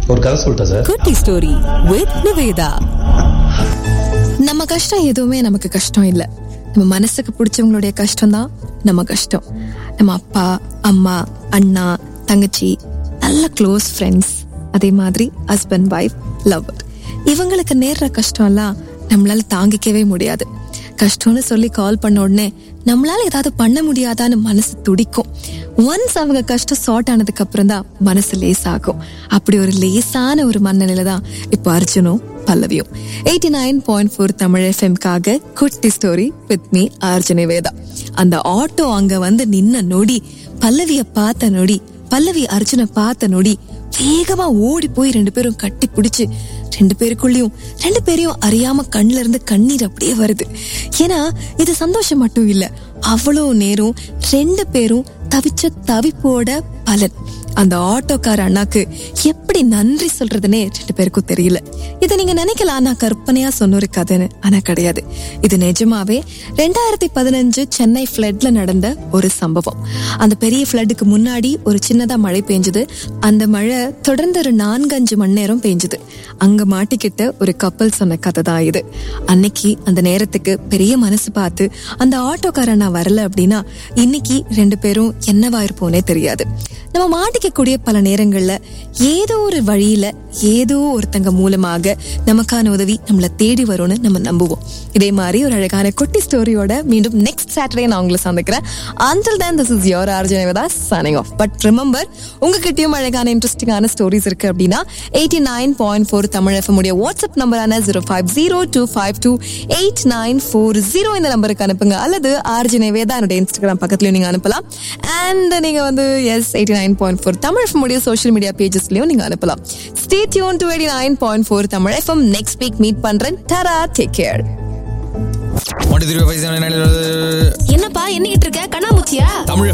ஒரு கதை சொல்லிட்டேன் சார் குட்டி ஸ்டோரி வித் நிவேதா நம்ம கஷ்டம் எதுவுமே நமக்கு கஷ்டம் இல்ல நம்ம மனசுக்கு பிடிச்சவங்களுடைய கஷ்டம் தான் நம்ம கஷ்டம் நம்ம அப்பா அம்மா அண்ணா தங்கச்சி நல்ல க்ளோஸ் ஃப்ரெண்ட்ஸ் அதே மாதிரி ஹஸ்பண்ட் ஒய்ஃப் லவ்வர் இவங்களுக்கு நேர்ற கஷ்டம் எல்லாம் நம்மளால தாங்கிக்கவே முடியாது கஷ்டம்னு சொல்லி கால் பண்ண உடனே நம்மளால ஏதாவது பண்ண முடியாதான்னு மனசு துடிக்கும் ஒன்ஸ் அவங்க கஷ்டம் சார்ட் ஆனதுக்கு அப்புறம் தான் மனசு லேஸ் ஆகும் அப்படி ஒரு லேசான ஒரு மனநிலை தான் இப்போ அர்ஜுனும் பல்லவியும் eighty nine point four Tamil எஃப்எம்காக குட்டி ஸ்டோரி வித் மீ அர்ஜுனி வேதா அந்த ஆட்டோ அங்க வந்து நின்ன நொடி பல்லவிய பார்த்த நொடி பல்லவி அர்ஜுனை பார்த்த நொடி வேகமா ஓடி போய் ரெண்டு பேரும் கட்டி பிடிச்சு ரெண்டு பேருக்குள்ளயும் ரெண்டு பேரையும் அறியாம கண்ணுல இருந்து கண்ணீர் அப்படியே வருது ஏன்னா இது சந்தோஷம் மட்டும் இல்ல அவ்வளவு நேரம் ரெண்டு பேரும் தவிச்ச தவிப்போட பலன் அந்த ஆட்டோக்கார அண்ணாக்கு எப்படி நன்றி சொல்றதுனே ரெண்டு பேருக்கும் தெரியல இதை நீங்க நினைக்கலாம் நான் கற்பனையா சொன்ன ஒரு கதைன்னு ஆனா கிடையாது இது நிஜமாவே ரெண்டாயிரத்தி பதினஞ்சு சென்னை ஃபிளட்ல நடந்த ஒரு சம்பவம் அந்த பெரிய ஃபிளட்டுக்கு முன்னாடி ஒரு சின்னதா மழை பெஞ்சது அந்த மழை தொடர்ந்து ஒரு நான்கு அஞ்சு மணி நேரம் பெஞ்சது அங்க மாட்டிக்கிட்ட ஒரு கப்பல் சொன்ன கதை தான் இது அன்னைக்கு அந்த நேரத்துக்கு பெரிய மனசு பார்த்து அந்த ஆட்டோக்காரன் நான் வரல அப்படின்னா இன்னைக்கு ரெண்டு பேரும் என்னவா இருப்போனே தெரியாது நம்ம மாட்டிக்கக்கூடிய பல நேரங்கள்ல ஏதோ ஒரு வழியில ஏதோ ஒருத்தங்க மூலமாக நமக்கான உதவி நம்மள தேடி வரும்னு நம்ம நம்புவோம் இதே மாதிரி ஒரு அழகான குட்டி ஸ்டோரியோட மீண்டும் நெக்ஸ்ட் சாட்டர்டே நான் உங்களை சந்திக்கிறேன் until then this is your ஆர்ஜனேவதா signing off பட் ரிமெம்பர் உங்ககிட்டயும் அழகான இன்ட்ரெஸ்டிங்கான ஸ்டோரிஸ் இருக்கு அப்படின்னா eighty nine point four Tamil FM உடைய வாட்ஸ்அப் நம்பரான zero five zero two five two eight nine four zero இந்த நம்பருக்கு அனுப்புங்க அல்லது ஆர்ஜினே வேதா என்னுடைய இன்ஸ்டாகிராம் பக்கத்துலயும் நீங்க அனுப்பலாம் அண்ட் நீங்க வந்து எஸ் eighty nine point four Tamil FM உடைய சோஷியல் மீடியா பேஜஸ்லயும் நீங்க அனுப்பலாம் stay tune to eighty nine point four Tamil FM next week meet பண்றேன் டரா take care one two three five seven என்னப்பா என்னிட்டு இருக்க கண்ணா